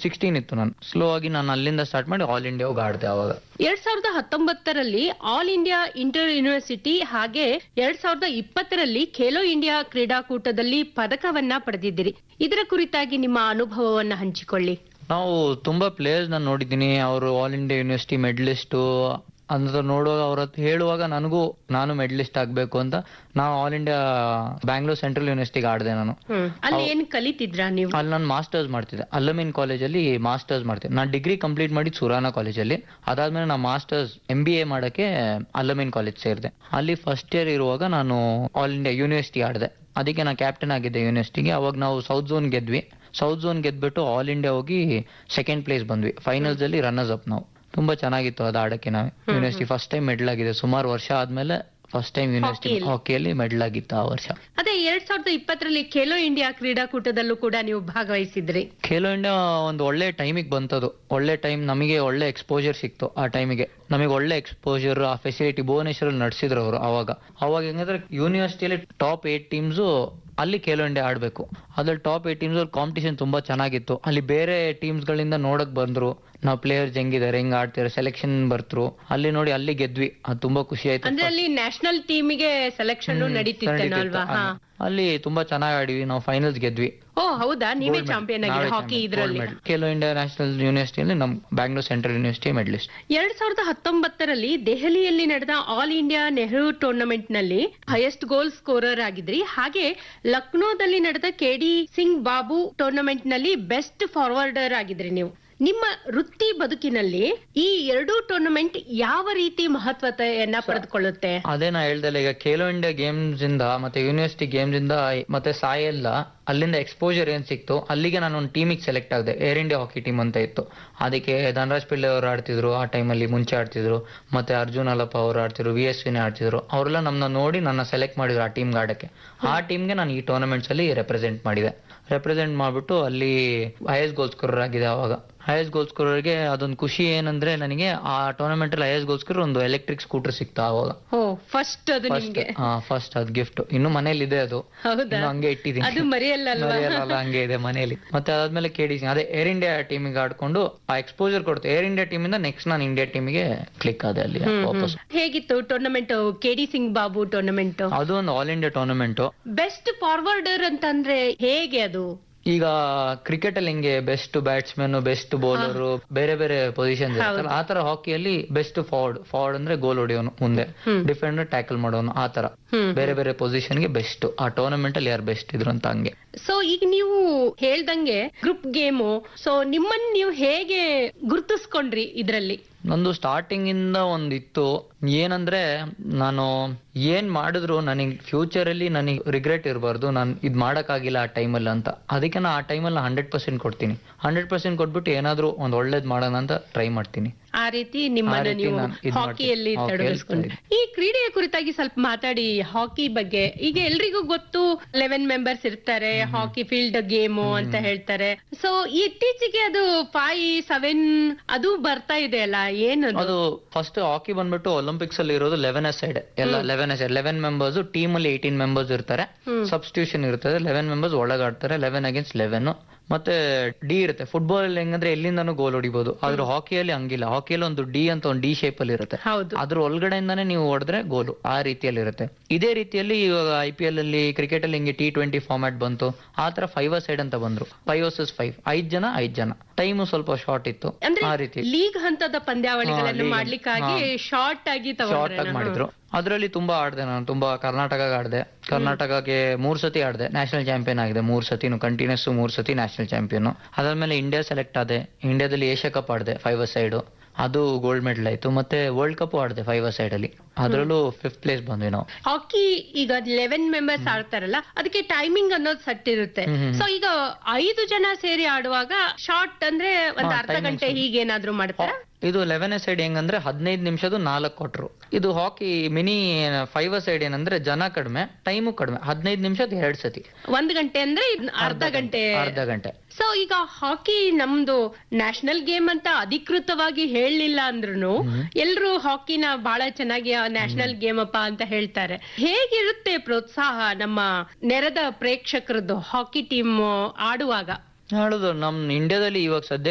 Sixteen ಇತ್ತು ನಾನು slow ಆಗಿ ನಾನು ಅಲ್ಲಿಂದ ಸ್ಟಾರ್ಟ್ ಮಾಡಿ ಆಲ್ ಇಂಡಿಯಾ ಹೋಗಿ ಆಡ್ದೆ ಅವಾಗ ಎರಡ್ ಸಾವಿರದ ಹತ್ತೊಂಬತ್ತರಲ್ಲಿ ಆಲ್ ಇಂಡಿಯಾ ಇಂಟರ್ ಯೂನಿವರ್ಸಿಟಿ ಹಾಗೆ ಎರಡ್ ಸಾವಿರದ ಇಪ್ಪತ್ತರಲ್ಲಿ ಖೇಲೋ ಇಂಡಿಯಾ ಕ್ರೀಡಾಕೂಟದಲ್ಲಿ ಪದಕವನ್ನ ಪಡೆದಿದ್ದೀರಿ ಇದರ ಕುರಿತಾಗಿ ನಿಮ್ಮ ಅನುಭವವನ್ನ ಹಂಚಿಕೊಳ್ಳಿ ನಾವು ತುಂಬಾ ಪ್ಲೇಯರ್ಸ್ ನಾನು ನೋಡಿದ್ದೀನಿ ಅವರು ಆಲ್ ಇಂಡಿಯಾ ಯೂನಿವರ್ಸಿಟಿ ಮೆಡಲಿಸ್ಟು ಅಂತ ನೋಡುವಾಗ ಅವ್ರ ಹತ್ರ ಹೇಳುವಾಗ ನನಗೂ ನಾನು ಮೆಡಲಿಸ್ಟ್ ಆಗ್ಬೇಕು ಅಂತ ನಾವು ಆಲ್ ಇಂಡಿಯಾ ಬ್ಯಾಂಗ್ಳೂರ್ ಸೆಂಟ್ರಲ್ ಯೂನಿವರ್ಸಿಟಿಗೆ ಆಡಿದೆ ನಾನು ಹ್ಮ್ ಅಲ್ಲಿ ಏನ್ ಕಲಿತಿದ್ರಾ ನೀವು ಅಲ್ಲಿ ನಾನು ಮಾಸ್ಟರ್ಸ್ ಮಾಡ್ತಿದ್ದೆ ಅಲ್ಲಮೀನ್ ಕಾಲೇಜಲ್ಲಿ ಮಾಸ್ಟರ್ಸ್ ಮಾಡ್ತಿದ್ದೆ ನಾನು ಡಿಗ್ರಿ ಕಂಪ್ಲೀಟ್ ಮಾಡಿ ಸುರಾನ ಕಾಲೇಜಲ್ಲಿ ಅದಾದ್ಮೇಲೆ ನಾನು ಮಾಸ್ಟರ್ಸ್ ಎಂ ಬಿ ಎ ಮಾಡಕ್ಕೆ ಅಲ್ಲಮೀನ್ ಕಾಲೇಜ್ ಸೇರಿದೆ ಅಲ್ಲಿ ಫಸ್ಟ್ ಇಯರ್ ಇರುವಾಗ ನಾನು ಆಲ್ ಇಂಡಿಯಾ ಯೂನಿವರ್ಸಿಟಿ ಆಡಿದೆ ಅದಕ್ಕೆ ನಾನು ಕ್ಯಾಪ್ಟನ್ ಆಗಿದ್ದೆ ಯೂನಿವರ್ಸಿಟಿಗೆ ಅವಾಗ ನಾವು ಸೌತ್ ಝೋನ್ ಗೆದ್ವಿ ಸೌತ್ ಝೋನ್ ಗೆದ್ಬಿಟ್ಟು ಆಲ್ ಇಂಡಿಯಾ ಹೋಗಿ ಸೆಕೆಂಡ್ ಪ್ಲೇಸ್ ಬಂದ್ವಿ ಫೈನಲ್ಸ್ ಅಲ್ಲಿ ರನ್ನರ್ಸ್ ಅಪ್ ನಾವು ತುಂಬಾ ಚೆನ್ನಾಗಿತ್ತು ಅದು ಆಡಕ್ಕೆ ನಾವು ಯೂನಿವರ್ಸಿಟಿ ಫಸ್ಟ್ ಟೈಮ್ ಮೆಡಲ್ ಆಗಿದೆ ಸುಮಾರು ವರ್ಷ ಆದ್ಮೇಲೆ ಫಸ್ಟ್ ಟೈಮ್ ಯೂನಿವರ್ಸಿಟಿ ಹಾಕಿಯಲ್ಲಿ. ಹಾಕಿಯಲ್ಲಿ ಮೆಡಲ್ ಆಗಿತ್ತು ಆ ವರ್ಷ ಅದೇ ಎರಡ್ ಸಾವಿರದ ಇಪ್ಪತ್ತರಲ್ಲಿ ಖೇಲೋ ಇಂಡಿಯಾ ಕ್ರೀಡಾಕೂಟದಲ್ಲೂ ಕೂಡ ನೀವು ಭಾಗವಹಿಸಿದ್ರಿ ಖೇಲೋ ಇಂಡಿಯಾ ಒಂದು ಒಳ್ಳೆ ಟೈಮಿಗೆ ಬಂತದು ಒಳ್ಳೆ ಟೈಮ್ ನಮಗೆ ಒಳ್ಳೆ ಎಕ್ಸ್ಪೋಜರ್ ಸಿಕ್ತು ಆ ಟೈಮಿಗೆ ನಮಗೆ ಒಳ್ಳೆ ಎಕ್ಸ್ಪೋಜರ್ ಆ ಫೆಸಿಲಿಟಿ ಭುವನೇಶ್ವರಲ್ಲಿ ನಡೆಸಿದ್ರು ಅವರು ಅವಾಗ ಅವಾಗ ಹೆಂಗಂದ್ರೆ ಯೂನಿವರ್ಸಿಟಿಯಲ್ಲಿ ಟಾಪ್ ಏಟ್ ಟೀಮ್ಸು ಅಲ್ಲಿ ಖೇಲೋ ಇಂಡಿಯಾ ಆಡ್ಬೇಕು ಅದ್ರಲ್ಲಿ ಟಾಪ್ ಏಟ್ ಟೀಮ್ಸ್ ಕಾಂಪಿಟೇಷನ್ ತುಂಬಾ ಚೆನ್ನಾಗಿತ್ತು ಅಲ್ಲಿ ಬೇರೆ ಟೀಮ್ಸ್ ಗಳಿಂದ ನೋಡಕ್ ಬಂದ್ರು ನಾವು ಪ್ಲೇಯರ್ಸ್ ಹೆಂಗಿದ್ದಾರೆ ಹೆಂಗ್ ಆಡ್ತಿದ್ದಾರೆ ಸೆಲೆಕ್ಷನ್ ಬರ್ತರು ಅಲ್ಲಿ ನೋಡಿ ಅಲ್ಲಿ ಗೆದ್ವಿ ಅದು ತುಂಬಾ ಖುಷಿ ಆಯ್ತು ಅಂದ್ರೆ ಅಲ್ಲಿ ನ್ಯಾಷನಲ್ ಟೀಮಿಗೆ ಸೆಲೆಕ್ಷನ್ ಹ್ಮ್, ನಡೀತಿತ್ತೇನೋ ನಡೀತಿತ್ತು. ಅಲ್ವಾ ಹಾ ಅಲ್ಲಿ ತುಂಬಾ ಚೆನ್ನಾಗಿ ಆಡಿವಿ ನಾವು ಫೈನಲ್ಸ್ ಗೆದ್ವಿ ಓ ಹೌದಾ ನೀವೇ Gold ಚಾಂಪಿಯನ್ medal. ಆಗಿ ನಾವೇ ಹಾಕಿ champion, ಇದ್ರಲ್ಲಿ gold medal. Khelo India national ಯೂನಿವರ್ಸಿಟಿಯಲ್ಲಿ ನಮ್ ಬ್ಯಾಂಗ್ಳೂರ್ ಸೆಂಟ್ರಲ್ ಯೂನಿವರ್ಸಿಟಿ ಮೆಡಲಿಸ್ಟ್ ಎರಡ್ ಸಾವಿರದ ಹತ್ತೊಂಬತ್ತರಲ್ಲಿ ದೆಹಲಿಯಲ್ಲಿ ನಡೆದ ಆಲ್ ಇಂಡಿಯಾ ನೆಹರು ಟೂರ್ನಮೆಂಟ್ ನಲ್ಲಿ ಹೈಯೆಸ್ಟ್ ಗೋಲ್ ಸ್ಕೋರರ್ ಆಗಿದ್ರಿ ಹಾಗೆ ಲಕ್ನೋದಲ್ಲಿ ನಡೆದ ಕೆಡಿ ಸಿಂಗ್ ಬಾಬು ಟೂರ್ನಮೆಂಟ್ ನಲ್ಲಿ ಬೆಸ್ಟ್ ಫಾರ್ವರ್ಡರ್ ಆಗಿದ್ರಿ ನೀವು ನಿಮ್ಮ ವೃತ್ತಿ ಬದುಕಿನಲ್ಲಿ ಈ ಎರಡೂ ಟೂರ್ನಮೆಂಟ್ ಯಾವ ರೀತಿ ಮಹತ್ವತೆಯನ್ನ ಪಡೆದುಕೊಳ್ಳುತ್ತೆ ಅದೇ ನಾ ಹೇಳ್ದಲ್ಲ ಈಗ ಖೇಲೋ ಇಂಡಿಯಾ ಗೇಮ್ಸ್ ಇಂದ ಮತ್ತೆ ಯೂನಿವರ್ಸಿಟಿ ಗೇಮ್ಸ್ ಇಂದ ಮತ್ತೆ ಸಾಯಿ ಎಲ್ಲ ಅಲ್ಲಿಂದ ಎಕ್ಸ್ಪೋಜರ್ ಏನ್ ಸಿಕ್ತು ಅಲ್ಲಿಗೆ ನಾನು ಒಂದು ಟೀಮಿಗೆ ಸೆಲೆಕ್ಟ್ ಆಗಿದೆ ಏರ್ ಇಂಡಿಯಾ ಹಾಕಿ ಟೀಮ್ ಅಂತ ಇತ್ತು ಅದಕ್ಕೆ ಧನರಾಜ್ ಪಿಳ್ಳೆ ಅವರು ಆಡ್ತಿದ್ರು ಆ ಟೈಮಲ್ಲಿ ಮುಂಚೆ ಆಡ್ತಿದ್ರು ಮತ್ತೆ ಅರ್ಜುನ್ ಅಲ್ಲಪ್ಪ ಅವರು ಆಡ್ತಿದ್ರು ವಿ ಎಸ್ ವಿನೇ ಆಡ್ತಿದ್ರು ಅವರೆಲ್ಲ ನಮ್ಮನ್ನ ನೋಡಿ ನನ್ನ ಸೆಲೆಕ್ಟ್ ಮಾಡಿದ್ರು ಆ ಟೀಮ್ಗೆ ಆಡಕ್ಕೆ ಆ ಟೀಮ್ಗೆ ನಾನು ಈ ಟೂರ್ನಮೆಂಟ್ಸ್ ಅಲ್ಲಿ ರೆಪ್ರೆಸೆಂಟ್ ಮಾಡಿದೆ ರೆಪ್ರೆಸೆಂಟ್ ಮಾಡ್ಬಿಟ್ಟು ಅಲ್ಲಿ ಹೈಯೆಸ್ಟ್ ಗೋಲ್ ಸ್ಕೋರರ್ ಆಗಿದೆ ಅವಾಗ ಹೈಯೆಸ್ಟ್ ಗೋಲ್ ಸ್ಕೋರರ್ಗೆ ಅದೊಂದು ಖುಷಿ ಏನಂದ್ರೆ ನನಗೆ ಆ ಟೂರ್ನಮೆಂಟ್ ಅಲ್ಲಿ ಹೈಯೆಸ್ಟ್ ಗೋಲ್ ಸ್ಕೋರ್ ಒಂದು ಎಲೆಕ್ಟ್ರಿಕ್ ಸ್ಕೂಟರ್ ಸಿಕ್ತಾ ಅವಾಗ ಓ ಫಸ್ಟ್ ಅದು ಫಸ್ಟ್ ನಿಮ್ಗೆ ಫಸ್ಟ್ ಅದ್ ಗಿಫ್ಟ್ ಇನ್ನು ಮನೇಲಿ ಇದೆ ಅದು ಹೌದಾ ಇನ್ನು ಹಂಗೆ ಇಟ್ಟಿದ್ದೀನಿ ಅದು ಮರೆಯಲ್ಲ ಅಲ್ವಾ ಮರೆಯಲ್ಲ, ಹಂಗೆ ಇದೆ ಮನೇಲಿ ಮತ್ತೆ ಅದಾದ್ಮೇಲೆ ಕೆಡಿ ಅದೇ ಏರ್ ಇಂಡಿಯಾ ಟೀಮಿಗೆ ಆಡ್ಕೊಂಡು ಆ ಎಕ್ಸ್ಪೋಜರ್ ಕೊಡ್ತು ಏರ್ ಇಂಡಿಯಾ ಟೀಮ್ ಇಂದ ನೆಕ್ಸ್ಟ್ ನಾನು ಇಂಡಿಯಾ ಟೀಮಿಗೆ ಕ್ಲಿಕ್ ಆದೆ ಅಲ್ಲಿ ವಾಪಸ್ ಹೇಗಿತ್ತು tournament KD Singh Babu tournament ಅದು ಒಂದು all India tournament best forwarder ಅಂತಂದ್ರೆ ಹೇಗೆ ಅದು ಈಗ ಕ್ರಿಕೆಟ್ ಅಲ್ಲಿ ಹಿಂಗೆ ಬೆಸ್ಟ್ ಬ್ಯಾಟ್ಸ್ಮನ್ ಬೆಸ್ಟ್ ಬೌಲರ್ ಬೇರೆ ಬೇರೆ ಪೊಸಿಷನ್ ಇರುತ್ತಲ್ಲ ಆ ತರ ಹಾಕಿಯಲ್ಲಿ ಬೆಸ್ಟ್ ಫಾರ್ವರ್ಡ್ ಫಾರ್ವರ್ಡ್ ಅಂದ್ರೆ ಗೋಲ್ ಹೊಡಿಯೋನು ಮುಂದೆ ಡಿಫೆಂಡರ್ ಟ್ಯಾಕಲ್ ಮಾಡೋನು ಆ ತರ ಹ್ಮ್. ಬೇರೆ ಬೇರೆ ಪೊಸಿಷನ್ ಗೆ ಬೆಸ್ಟ್ ಆ ಟೂರ್ನಮೆಂಟ್ ಅಲ್ಲಿ ಯಾರು ಬೆಸ್ಟ್ ಇದ್ರು ಅಂತ ಹಂಗೆ ಸೊ ಈಗ ನೀವು ಹೇಳ್ದಂಗೆ ಗ್ರೂಪ್ ಗೇಮು ಸೊ ನಿಮ್ಮನ್ನ ನೀವು ಹೇಗೆ ಗುರುತಿಸ್ಕೊಂಡ್ರಿ ಇದ್ರಲ್ಲಿ ನಂದು ಸ್ಟಾರ್ಟಿಂಗ್ ಇಂದ ಒಂದಿತ್ತು ಏನಂದ್ರೆ ನಾನು ಏನ್ ಮಾಡಿದ್ರು ನನಗೆ ಫ್ಯೂಚರ್ ಅಲ್ಲಿ ನನಗೆ ರಿಗ್ರೆಟ್ ಇರಬಾರ್ದು ನಾನು ಇದ್ ಮಾಡಕ್ಕಾಗಿಲ್ಲ ಆ ಟೈಮಲ್ಲಿ ಅಂತ ಅದಕ್ಕೆ ನಾ ಆ ಟೈಮಲ್ಲಿ ಹಂಡ್ರೆಡ್ ಪರ್ಸೆಂಟ್ ಕೊಡ್ತೀನಿ ಹಂಡ್ರೆಡ್ ಪರ್ಸೆಂಟ್ ಕೊಟ್ಬಿಟ್ಟು ಏನಾದ್ರೂ ಒಂದ್ ಒಳ್ಳೇದ್ ಮಾಡೋಣ ಅಂತ ಟ್ರೈ ಮಾಡ್ತೀನಿ ಆ ರೀತಿ ನಿಮ್ಮನ್ನ ರೀತಿ ನೀವು ನಾನು ಇದ್ ಹಾಕಿಯಲ್ಲಿ ಮಾಡ್ತೀನಿ. ಹಾಕಿಯಲ್ಲಿ ತೊಡಗಿಸ್ಕೊಂಡ್ರಿ ಈ ಕ್ರೀಡೆಯ ಕುರಿತಾಗಿ ಸ್ವಲ್ಪ ಮಾತಾಡಿ ಹಾಕಿ ಬಗ್ಗೆ ಈಗ ಎಲ್ರಿಗೂ ಗೊತ್ತು ಲೆವೆನ್ ಮೆಂಬರ್ಸ್ ಇರ್ತಾರೆ ಹಾಕಿ ಫೀಲ್ಡ್ ಗೇಮು ಅಂತ ಹೇಳ್ತಾರೆ ಸೊ ಇತ್ತೀಚೆಗೆ ಅದು ಫೈವ್ ಸೆವೆನ್ ಅದು ಬರ್ತಾ ಇದೆ ಅಲ್ಲ ಏನದು ಅದು ಫಸ್ಟ್ ಹಾಕಿ ಬಂದ್ಬಿಟ್ಟು ಒಲಿಂಪಿಕ್ಸ್ ಅಲ್ಲಿ ಇರೋದು ಲೆವೆನ್ ಎಸ್ ಸೈಡ್ ಎಲ್ಲ eleven S eleven members team ಅಲ್ಲಿ ಏಯ್ಟೀನ್ ಮೆಂಬರ್ಸ್ ಇರ್ತಾರೆ ಸಬ್ಸ್ಟಿಟ್ಯೂಷನ್ ಇರ್ತದೆ ಲೆವೆನ್ ಮೆಂಬರ್ಸ್ ಒಳಗಾಡ್ತಾರೆ ಲೆವೆನ್ ಅಗೇನ್ಸ್ಟ್ ಲೆವೆನ್ ಮತ್ತೆ ಡಿ ಇರುತ್ತೆ ಫುಟ್ಬಾಲ್ ಅಲ್ಲಿ ಹೆಂಗಂದ್ರೆ ಎಲ್ಲಿಂದಾನು ಗೋಲ್ ಹೊಡಿಬಹುದು ಆದ್ರೆ ಹಾಕಿಯಲ್ಲಿ ಹಂಗಿಲ್ಲ ಹಾಕಿಯಲ್ಲಿ ಒಂದು ಡಿ ಅಂತ ಒಂದು ಡಿ ಶೇಪ್ ಅಲ್ಲಿ ಇರುತ್ತೆ ಹೌದು ಅದ್ರ ಒಳಗಡೆಯಿಂದಾನೇ ನೀವು ಹೊಡೆದ್ರೆ ಗೋಲು ಆ ರೀತಿಯಲ್ಲಿ ಇರುತ್ತೆ ಇದೇ ರೀತಿಯಲ್ಲಿ ಇವಾಗ ಐ ಪಿ ಎಲ್ ಅಲ್ಲಿ ಕ್ರಿಕೆಟ್ ಅಲ್ಲಿ ಹಿಂಗೆ ಟಿ ಟ್ವೆಂಟಿ ಫಾರ್ಮ್ಯಾಟ್ ಬಂತು ಆ ತರ ಫೈವ್ ಸೈಡ್ ಅಂತ ಬಂದ್ರು ಫೈವ್ ವರ್ಸಸ್ ಫೈವ್ ಐದ್ ಜನ ಐದ್ ಜನ ಟೈಮ್ ಸ್ವಲ್ಪ ಶಾರ್ಟ್ ಇತ್ತು ಅಂದ್ರೆ ಆ ರೀತಿ ಲೀಗ್ ಹಂತದ ಪಂದ್ಯಾವಳಿಗಳನ್ನು ಹಾ, league. ಮಾಡ್ಲಿಕ್ಕಾಗಿ ಶಾರ್ಟ್ ಆಗಿ ಶಾರ್ಟ್ ಆಗಿ ತಗೊಂಡ್ರೆ ಮಾಡಿದ್ರು ಅದ್ರಲ್ಲಿ ತುಂಬಾ ಆಡ್ದೆ ನಾನು ತುಂಬಾ ಕರ್ನಾಟಕ ಆಡ್ದೆ ಕರ್ನಾಟಕಕ್ಕೆ ಮೂರ್ ಸತಿ ಆಡ್ದೆ ನ್ಯಾಷನಲ್ ಚಾಂಪಿಯನ್ ಆಗಿದೆ ಮೂರ್ ಸತಿನು ಕಂಟಿನ್ಯೂಸ್ ಮೂರ್ ಸತಿ ನ್ಯಾಷನಲ್ ಚಾಂಪಿಯನ್ ಅದಾದ್ಮೇಲೆ ಇಂಡಿಯಾ ಸೆಲೆಕ್ಟ್ ಆದೆ ಇಂಡಿಯಾದಲ್ಲಿ ಏಷ್ಯಾ ಕಪ್ ಆಡ್ದೆ ಫೈವ್ ಸೈಡ್ ಅದು ಗೋಲ್ಡ್ ಮೆಡಲ್ ಆಯ್ತು ಮತ್ತೆ ವರ್ಲ್ಡ್ ಕಪ್ ಆಡ್ದೆ ಫೈವ್ ಸೈಡ್ ಅಲ್ಲಿ ಅದ್ರಲ್ಲೂ ಫಿಫ್ತ್ ಪ್ಲೇಸ್ ಬಂದ್ವಿ ನಾವು ಹಾಕಿ ಈಗ ಲೆವೆನ್ ಮೆಂಬರ್ಸ್ ಆಡ್ತಾರಲ್ಲ ಅದಕ್ಕೆ ಟೈಮಿಂಗ್ ಅನ್ನೋದು ಸೆಟ್ ಇರುತ್ತೆ ಸೊ ಈಗ ಐದು ಜನ ಸೇರಿ ಆಡುವಾಗ ಶಾರ್ಟ್ ಅಂದ್ರೆ ಒಂದ್ ಹಾ, ಅರ್ಧ timing ಗಂಟೆ ಹೀಗೆ ಏನಾದ್ರು ಮಾಡ್ತಾರ ಇದು ಲೆವೆನ್ ಸೈಡ್ ಹೆಂಗಂದ್ರೆ ಹದಿನೈದು ನಿಮಿಷದ್ದು ನಾಲ್ಕು ಕೊಟ್ರು ಇದು ಹಾಕಿ ಮಿನಿ ಫೈವ್ ಸೈಡ್ ಏನಂದ್ರೆ ಜನ ಕಡಿಮೆ ಟೈಮು ಕಡಿಮೆ ಹದಿನೈದು ನಿಮಿಷದ ಎರಡ್ ಸತಿ ಒಂದ್ ಗಂಟೆ ಅಂದ್ರೆ ಇದ್ ಅರ್ಧ ಗಂಟೆ ಅರ್ಧ ಗಂಟೆ ಸೊ ಈಗ ಹಾಕಿ ನಮ್ದು ನ್ಯಾಷನಲ್ ಗೇಮ್ ಅಂತ ಅಧಿಕೃತವಾಗಿ ಹೇಳಲಿಲ್ಲ ಅಂದ್ರೂ ಎಲ್ರು ಹಾಕಿನ ಬಹಳ ಚೆನ್ನಾಗಿ ನ್ಯಾಷನಲ್ ಗೇಮ್ ಅಪ್ಪ ಅಂತ ಹೇಳ್ತಾರೆ ಹೇಗಿರುತ್ತೆ ಪ್ರೋತ್ಸಾಹ ನಮ್ಮ ನೆರೆದ ಪ್ರೇಕ್ಷಕರದ್ದು ಹಾಕಿ ಟೀಮ್ ಆಡುವಾಗ ಹೇಳುದು ನಮ್ ಇಂಡಿಯಾದಲ್ಲಿ ಇವಾಗ ಸದ್ಯ